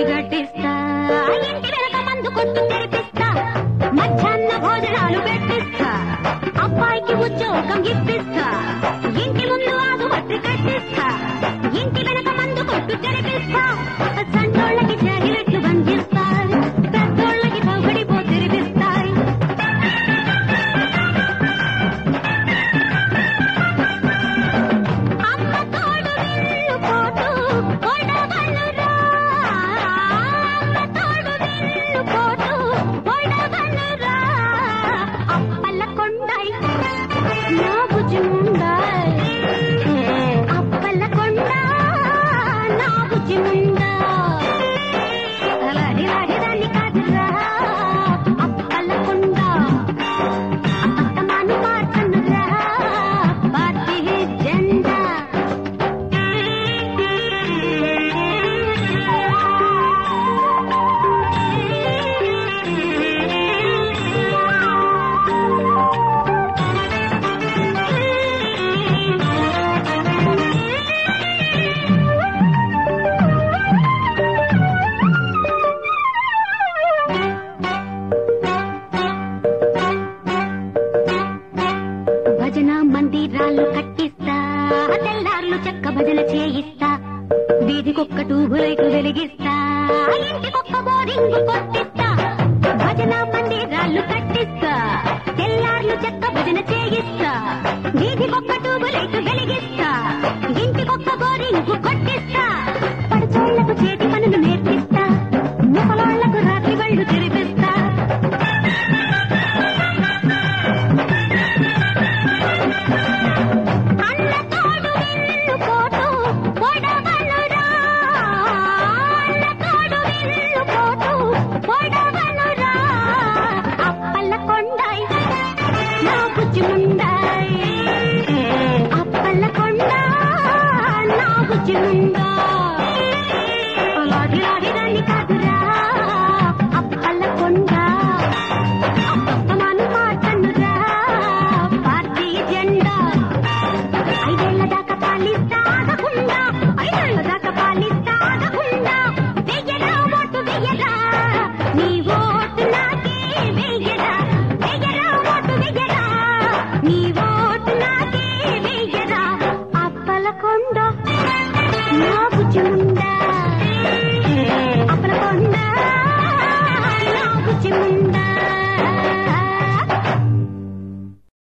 గట్టిస్తా ఇంటి వెనక మందు కొట్టు తెరిపిస్తా మధ్యాహ్న భోజనాలు పెట్టిస్తా అబ్బాయికి ఉద్యోగం ఇప్పిస్తా ఇంటి ముందు ఆసుపత్రి కట్టిస్తా ఇంటి వెనక మందు కొట్టు తెరిపిస్తా సంటోళ్ళకి జాగిలెట్లు బంధిస్తాయి పెద్దోళ్ళకి పౌగడిపో తెరిపిస్తాయి అమ్మ తోడు విల్లు పోటు పొడవనురా అమ్మ తోడు విల్లు పోటు పొడవనురా అప్పల కొండై నా భుజముండై అప్పల కొండ నా భుజముండా అలాడి లాడి దాన్ని కాదురా అప్పల కొండ అత్తమాను మార్చనురా పార్టీ జెండా భజన మందిరాలు కట్టిస్తా తెల్లార్లు చెక్క భజన చేయిస్తా వీధికొక్క ట్యూబు లైట్లు వెలిగిస్తా ఇంటికొక్క బోరింగ్ కొట్టిస్తా భజన మందిరాలు కట్టిస్తా తెల్లార్లు చెక్క భజన చేయిస్తా వీధికొక్క ట్యూబు లైట్లు వెలిగిస్తా ఇంటికొక్క బోరింగ్ కొట్టిస్తా పడచోళ్లకు చేతి